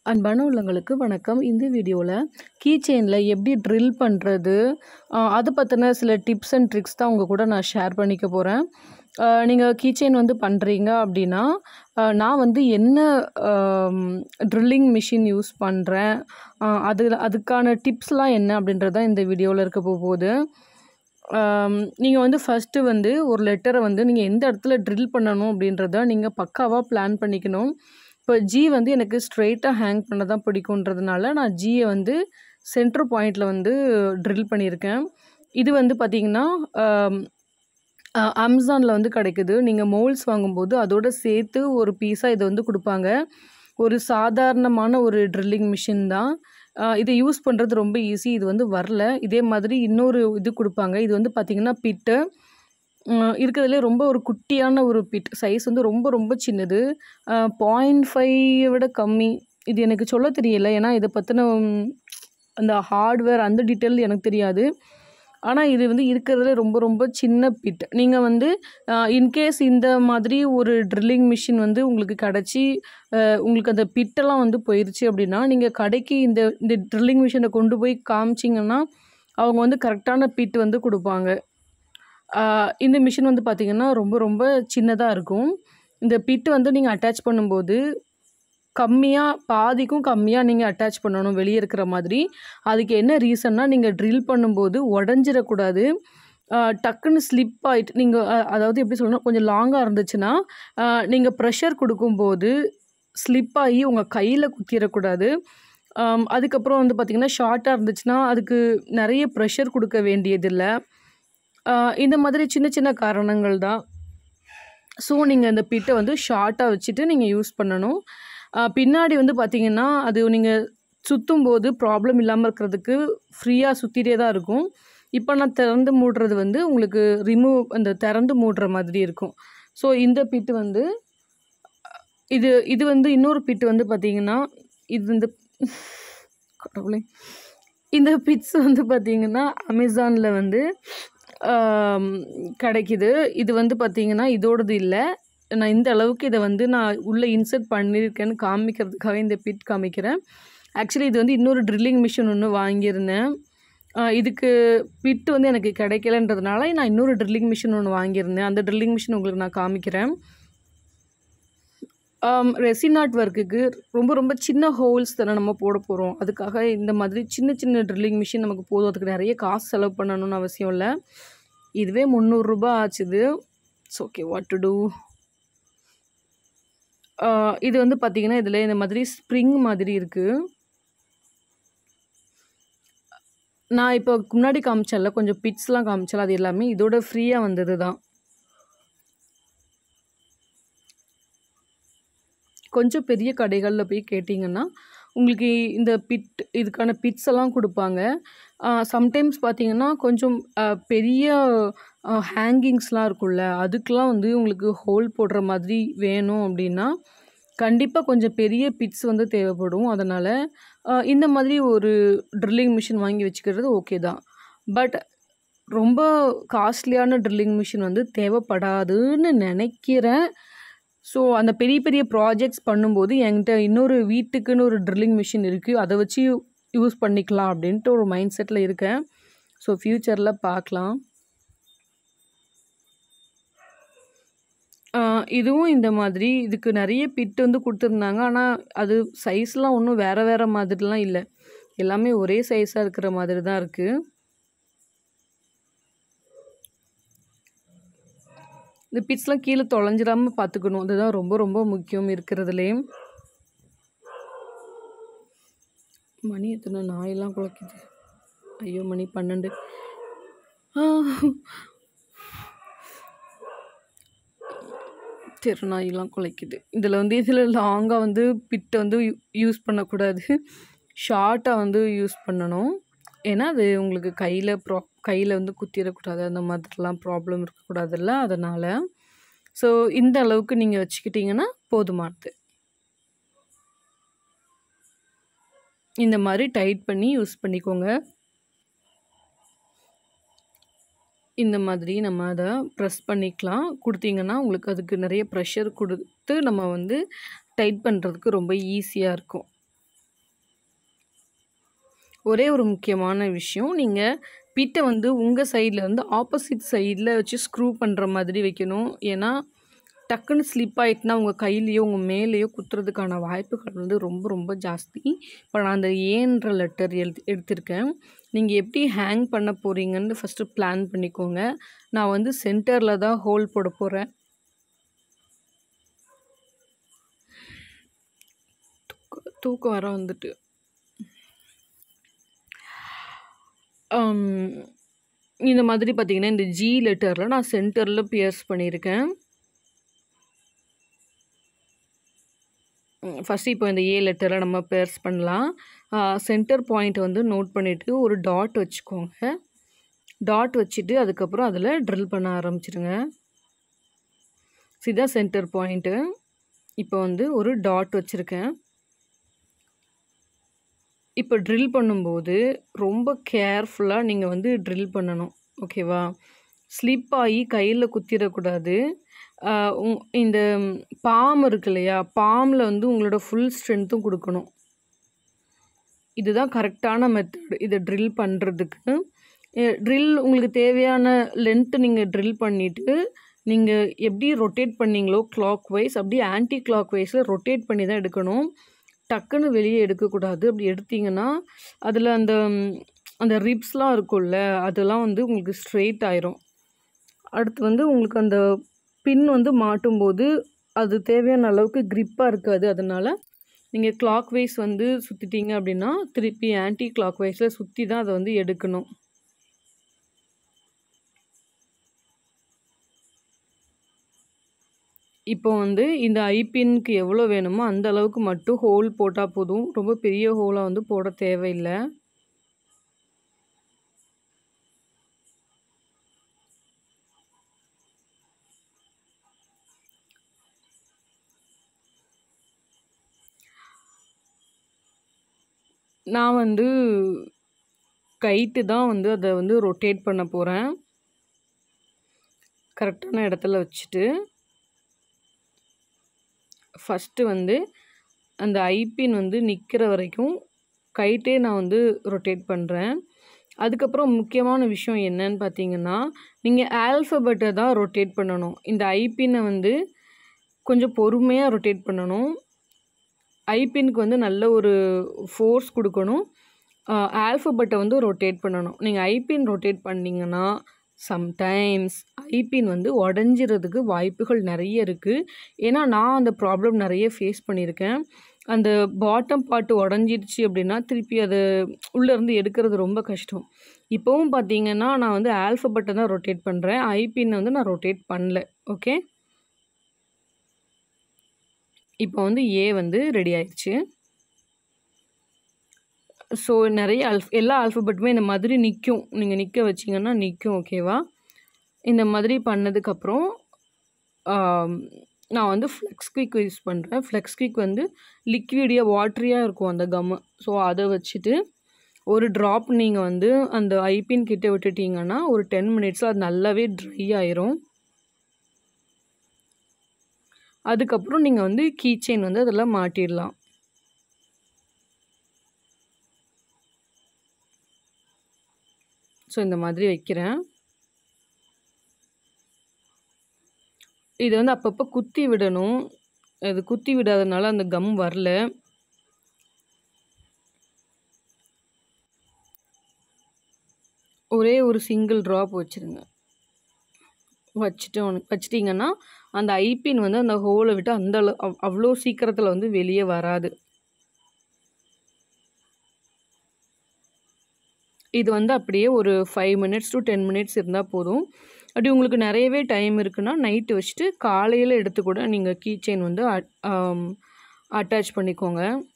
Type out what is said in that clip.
அன்பான உள்ளங்களுக்கு வணக்கம் இந்த வீடியோவில் கீ செயினில் எப்படி ட்ரில் பண்ணுறது அது பற்றின சில டிப்ஸ் அண்ட் ட்ரிக்ஸ் தான் உங்கள் கூட நான் ஷேர் பண்ணிக்க போகிறேன் நீங்கள் கீ செயின் வந்து பண்ணுறீங்க அப்படின்னா அஹ், நான் வந்து என்ன ட்ரில்லிங் மிஷின் யூஸ் பண்ணுறேன் அது அதுக்கான டிப்ஸ்லாம் என்ன அப்படின்றது தான் இந்த வீடியோவில் இருக்க போகுது நீங்கள் வந்து ஃபஸ்ட்டு வந்து ஒரு லெட்டரை வந்து நீங்கள் எந்த இடத்துல ட்ரில் பண்ணணும் அப்படின்றத நீங்கள் பக்காவாக பிளான் பண்ணிக்கணும் இப்போ ஜி வந்து எனக்கு ஸ்ட்ரெயிட்டாக ஹேங் பண்ண தான் பிடிக்குன்றதுனால நான் ஜியை வந்து சென்டர் பாயிண்டில் வந்து ட்ரில் பண்ணியிருக்கேன் இது வந்து பார்த்திங்கன்னா அமேசானில் வந்து கிடைக்குது நீங்கள் மோல்ஸ் வாங்கும்போது அதோட சேர்த்து ஒரு பீஸாக இதை வந்து கொடுப்பாங்க ஒரு சாதாரணமான ஒரு ட்ரில்லிங் மிஷின் தான் அஹ் இதை யூஸ் பண்ணுறது ரொம்ப ஈஸி இது வந்து வரல இதே மாதிரி இன்னொரு இது கொடுப்பாங்க இது வந்து பார்த்திங்கன்னா பிட்டு இருக்கிறதுலே ரொம்ப ஒரு குட்டியான ஒரு பிட் சைஸ் வந்து ரொம்ப ரொம்ப சின்னது பாயிண்ட் ஃபைவ் விட கம்மி இது எனக்கு சொல்ல தெரியல ஏன்னா இதை பற்றின அந்த ஹார்ட்வேர் அந்த டீட்டெயில் எனக்கு தெரியாது ஆனால் இது வந்து இருக்கிறதுல ரொம்ப ரொம்ப சின்ன பிட் நீங்கள் வந்து இன்கேஸ் இந்த மாதிரி ஒரு ட்ரில்லிங் மிஷின் வந்து உங்களுக்கு கிடச்சி உங்களுக்கு அந்த பிட்டெல்லாம் வந்து போயிடுச்சு அப்படின்னா நீங்கள் கடைக்கு இந்த இந்த ட்ரில்லிங் மிஷினை கொண்டு போய் காமிச்சிங்கன்னா அவங்க வந்து கரெக்டான பிட் வந்து கொடுப்பாங்க ஆஹ் இந்த மிஷின் வந்து பார்த்திங்கன்னா ரொம்ப ரொம்ப சின்னதாக இருக்கும் இந்த பிட் வந்து நீங்கள் அட்டாச் பண்ணும்போது கம்மியாக பாதிக்கும் கம்மியாக நீங்கள் அட்டாச் பண்ணணும் வெளியே இருக்கிற மாதிரி அதுக்கு என்ன ரீசன்னா நீங்கள் ட்ரில் பண்ணும்போது உடஞ்சிடக்கூடாது ஆஹ் டக்குன்னு ஸ்லிப் ஆகிட்டு நீங்கள் அதாவது எப்படி சொல்லணும் கொஞ்சம் லாங்காக இருந்துச்சுன்னா நீங்கள் ப்ரெஷர் கொடுக்கும்போது ஸ்லிப் ஆகி உங்கள் கையில் குத்திடக்கூடாது ஆம், அதுக்கப்புறம் வந்து பார்த்திங்கன்னா ஷார்ட்டாக இருந்துச்சுன்னா அதுக்கு நிறைய ப்ரெஷர் கொடுக்க வேண்டியதில்லை ஆஹ் இந்த மாதிரி சின்ன சின்ன காரணங்கள் தான் ஸோ நீங்கள் இந்த பிட்டை வந்து ஷார்ட்டாக வச்சுட்டு நீங்கள் யூஸ் பண்ணணும் ஆஹ் பின்னாடி வந்து பார்த்தீங்கன்னா அது நீங்கள் சுற்றும் போது ப்ராப்ளம் இல்லாமல் இருக்கிறதுக்கு ஃப்ரீயாக சுற்றிட்டே தான் இருக்கும் இப்போ நான் திறந்து மூடுறது வந்து உங்களுக்கு ரிமூவ் அந்த திறந்து மூடுற மாதிரி இருக்கும் ஸோ இந்த பிட்டு வந்து இது இது வந்து இன்னொரு பிட்டு வந்து பார்த்தீங்கன்னா இது இந்த கடவுளே இந்த பிட்ஸ் வந்து பார்த்தீங்கன்னா அமேசானில் வந்து ஆம், கிடைக்குது இது வந்து பார்த்தீங்கன்னா இதோடது இல்லை நான் இந்த அளவுக்கு இதை வந்து நான் உள்ளே இன்சர்ட் பண்ணியிருக்கேன்னு காமிக்கிறதுக்காக இந்த பிட் காமிக்கிறேன் ஆக்சுவலி இது வந்து இன்னொரு ட்ரில்லிங் மிஷின் ஒன்று வாங்கியிருந்தேன் ஆ, இதுக்கு பிட் வந்து எனக்கு கிடைக்கலன்றதுனால நான் இன்னொரு ட்ரில்லிங் மிஷின் ஒன்று வாங்கியிருந்தேன் அந்த ட்ரில்லிங் மிஷின் உங்களுக்கு நான் காமிக்கிறேன் ரெசின் ஆர்ட் ஒர்க்குக்கு ரொம்ப ரொம்ப சின்ன ஹோல்ஸ் தானே நம்ம போட போகிறோம் அதுக்காக இந்த மாதிரி சின்ன சின்ன ட்ரில்லிங் மிஷின் நமக்கு போதும் அதுக்கு நிறைய காசு செலவு பண்ணணும்னு அவசியம் இல்லை இதுவே முந்நூறுரூபா ஆச்சுது it's okay what to do இது வந்து பார்த்தீங்கன்னா இதில் இந்த மாதிரி ஸ்ப்ரிங் மாதிரி இருக்குது நான் இப்போ முன்னாடி காமிச்சேன்ல கொஞ்சம் பிட்ஸ்லாம் காமிச்சல அது எல்லாமே இதோட ஃப்ரீயாக வந்தது தான் கொஞ்சம் பெரிய கடைகளில் போய் கேட்டிங்கன்னா உங்களுக்கு இந்த பிட் இதுக்கான பிட்ஸ் எல்லாம் கொடுப்பாங்க சம்டைம்ஸ் பார்த்தீங்கன்னா கொஞ்சம் ஆஹ், பெரிய ஹேங்கிங்ஸ்லாம் இருக்கும்ல அதுக்கெலாம் வந்து உங்களுக்கு ஹோல் போடுற மாதிரி வேணும் அப்படின்னா கண்டிப்பாக கொஞ்சம் பெரிய பிட்ஸ் வந்து தேவைப்படும் அதனால் இந்த மாதிரி ஒரு ட்ரில்லிங் மிஷின் வாங்கி வச்சுக்கிறது ஓகே தான் பட் ரொம்ப காஸ்ட்லியான ட்ரில்லிங் மிஷின் வந்து தேவைப்படாதுன்னு நினைக்கிறேன் ஸோ அந்த பெரிய பெரிய ப்ராஜெக்ட்ஸ் பண்ணும்போது என்கிட்ட இன்னொரு வீட்டுக்குன்னு ஒரு ட்ரில்லிங் மிஷின் இருக்குது அதை வச்சு யூஸ் பண்ணிக்கலாம் அப்படின்ட்டு ஒரு மைண்ட் செட்டில் இருக்கேன் ஸோ ஃப்யூச்சரில் பார்க்கலாம் ஆஹ் இதுவும் இந்த மாதிரி இதுக்கு நிறைய பிட் வந்து கொடுத்துருந்தாங்க ஆனால் அது சைஸ்லாம் ஒன்றும் வேறு வேறு மாதிரிலாம் இல்லை எல்லாமே ஒரே சைஸாக இருக்கிற மாதிரி தான் இருக்குது இந்த பிட்ஸ்லாம் கீழே தொலைஞ்சிடாம பார்த்துக்கணும் அதுதான் ரொம்ப ரொம்ப முக்கியம் இருக்கிறதுலே மணி எத்தனை நாயெல்லாம் குலைக்குது ஐயோ மணி பன்னெண்டு ஆ. தெருநாயெல்லாம் குலைக்குது இதில் வந்து இதில் லாங்காக வந்து பிட்டை வந்து யூஸ் பண்ணக்கூடாது ஷார்ட்டாக வந்து யூஸ் பண்ணணும் ஏன்னா அது உங்களுக்கு கையில் ப்ரா கையில் வந்து குத்திடக்கூடாது அந்த மாதிரிலாம் ப்ராப்ளம் இருக்கக்கூடாதுல்ல அதனால் ஸோ இந்த அளவுக்கு நீங்கள் வச்சுக்கிட்டிங்கன்னா போதுமானது இந்த மாதிரி டைட் பண்ணி யூஸ் பண்ணிக்கோங்க இந்த மாதிரி நம்ம அதை ப்ரெஸ் பண்ணிக்கலாம் கொடுத்தீங்கன்னா உங்களுக்கு அதுக்கு நிறைய ப்ரெஷர் கொடுத்து நம்ம வந்து டைட் பண்ணுறதுக்கு ரொம்ப ஈஸியாக இருக்கும் ஒரே ஒரு முக்கியமான விஷயம் நீங்கள் பிட்டை வந்து உங்கள் சைடில் இருந்து ஆப்போசிட் சைடில் வச்சு ஸ்க்ரூ பண்ணுற மாதிரி வைக்கணும் ஏன்னா டக்குன்னு ஸ்லிப் ஆகிட்டுனா உங்கள் கையிலையோ உங்கள் மேலேயோ குத்துறதுக்கான வாய்ப்புகள் வந்து ரொம்ப ரொம்ப ஜாஸ்தி இப்போ நான் அந்த ஏன்ற லெட்டர் எழுதி எடுத்திருக்கேன் நீங்கள் எப்படி ஹேங் பண்ண போகிறீங்கன்னு ஃபஸ்ட்டு பிளான் பண்ணிக்கோங்க நான் வந்து சென்டரில் தான் ஹோல் போட போகிறேன் தூக்கம் தூக்கம் வர வந்துட்டு இந்த மாதிரி பார்த்தீங்கன்னா இந்த ஜி லெட்டரில் நான் சென்டரில் பியர்ஸ் பண்ணியிருக்கேன் ஃபஸ்ட்டு இப்போ இந்த ஏ லெட்டரை நம்ம பேர்ஸ் பண்ணலாம் சென்டர் பாயிண்ட் வந்து நோட் பண்ணிவிட்டு ஒரு டாட் வச்சுக்கோங்க டாட் வச்சுட்டு அதுக்கப்புறம் அதில் ட்ரில் பண்ண ஆரம்பிச்சிடுங்க இதுதான் சென்டர் பாயிண்ட்டு இப்போ வந்து ஒரு டாட் வச்சுருக்கேன் இப்போ ட்ரில் பண்ணும்போது ரொம்ப கேர்ஃபுல்லாக நீங்கள் வந்து ட்ரில் பண்ணணும் ஓகேவா ஸ்லிப் ஆகி கையில் குத்திடக்கூடாது இந்த பாம் இருக்கு இல்லையா பாமில் வந்து உங்களோட ஃபுல் ஸ்ட்ரென்த்தும் கொடுக்கணும் இதுதான் கரெக்டான மெத்தட் இதை ட்ரில் பண்ணுறதுக்கு ட்ரில் உங்களுக்கு தேவையான லென்த்து நீங்கள் ட்ரில் பண்ணிவிட்டு நீங்கள் எப்படி ரொட்டேட் பண்ணீங்களோ கிளாக் வைஸ் அப்படி ஆன்டி கிளாக் வைஸில் ரொட்டேட் பண்ணி தான் எடுக்கணும் டக்குன்னு வெளியே எடுக்கக்கூடாது அப்படி எடுத்தீங்கன்னா அதில் அந்த அந்த ரிப்ஸ்லாம் இருக்கும்ல அதெல்லாம் வந்து உங்களுக்கு ஸ்ட்ரெயிட் ஆயிரும் அடுத்து வந்து உங்களுக்கு அந்த பின் வந்து மாட்டும்போது அது தேவையான அளவுக்கு க்ரிப்பாக இருக்காது அதனால் நீங்கள் கிளாக் வைஸ் வந்து சுற்றிட்டீங்க அப்படின்னா திருப்பி ஆன்டி கிளாக் வைஸில் சுற்றி தான் அதை வந்து எடுக்கணும் இப்போ வந்து இந்த ஐபின்க்கு எவ்வளோ வேணுமோ அந்த அளவுக்கு மட்டும் ஹோல் போட்டால் போதும் ரொம்ப பெரிய ஹோலாக வந்து போட தேவையில்லை நான் வந்து கைட்டு தான் வந்து அதை வந்து ரொட்டேட் பண்ண போகிறேன் கரெக்டான இடத்துல வச்சுட்டு ஃபஸ்ட்டு வந்து அந்த ஐபின் வந்து நிற்கிற வரைக்கும் கைட்டே நான் வந்து ரொட்டேட் பண்ணுறேன் அதுக்கப்புறம் முக்கியமான விஷயம் என்னன்னு பார்த்தீங்கன்னா நீங்கள் ஆல்ஃபபெட்டை தான் ரொட்டேட் பண்ணணும் இந்த ஐபினை வந்து கொஞ்சம் பொறுமையாக ரொட்டேட் பண்ணணும் ஐபினுக்கு வந்து நல்ல ஒரு ஃபோர்ஸ் கொடுக்கணும் ஆல்ஃபபெட்டை வந்து ரொட்டேட் பண்ணணும் நீங்கள் ஐபின் ரொட்டேட் பண்ணிங்கன்னா சம்டைம்ஸ் ஐபின் வந்து உடஞ்சிறதுக்கு வாய்ப்புகள் நிறைய இருக்குது ஏன்னா நான் அந்த ப்ராப்ளம் நிறைய ஃபேஸ் பண்ணியிருக்கேன் அந்த பாட்டம் பார்ட் உடஞ்சிருச்சு அப்படின்னா திருப்பி அது உள்ளேருந்து எடுக்கிறது ரொம்ப கஷ்டம் இப்போவும் பார்த்தீங்கன்னா நான் வந்து ஆல்ஃபபெட்டை தான் ரொட்டேட் பண்ணுறேன் ஐபின் வந்து நான் ரொட்டேட் பண்ணல ஓகே இப்போ வந்து ஏ வந்து ரெடி ஆயிடுச்சு ஸோ நிறைய அல்ஃப் எல்லா ஆல்ஃபபெட்டுமே இந்த மாதிரி நிற்கும் நீங்கள் நிற்க வச்சிங்கன்னா நிற்கும் ஓகேவா இந்த மாதிரி பண்ணதுக்கப்புறம் நான் வந்து ஃப்ளெக்ஸ் குயிக் யூஸ் பண்ணுறேன் ஃப்ளெக்ஸ் குயிக் வந்து லிக்விடியாக வாட்ரியாக இருக்கும் அந்த கம்மு ஸோ அதை வச்சுட்டு ஒரு ட்ராப் நீங்கள் வந்து அந்த ஐபின் கிட்ட விட்டுட்டிங்கன்னா ஒரு டென் மினிட்ஸில் அது நல்லாவே ட்ரை ஆயிரும் அதுக்கப்புறம் நீங்கள் வந்து கீ செயின் வந்து அதில் மாட்டிடலாம் ஸோ இந்த மாதிரி வைக்கிறேன் இது வந்து அப்பப்போ குத்தி விடணும் அது குத்தி விடாதனால அந்த கம் வரல ஒரே ஒரு சிங்கிள் ட்ராப் வச்சுருங்க வச்சுட்டு வச்சிட்டிங்கன்னா அந்த ஐபின் வந்து அந்த ஹோலை விட்டு அந்த அளவு அவ்வளோ சீக்கிரத்தில் வந்து வெளியே வராது இது வந்து அப்படியே ஒரு five minutes to ten minutes இருந்தால் போதும் அப்படி உங்களுக்கு நிறையவே டைம் இருக்குன்னா நைட்டு வச்சுட்டு காலையில் எடுத்து கூட நீங்கள் கீ செயின் வந்து அட்டாச் பண்ணிக்கோங்க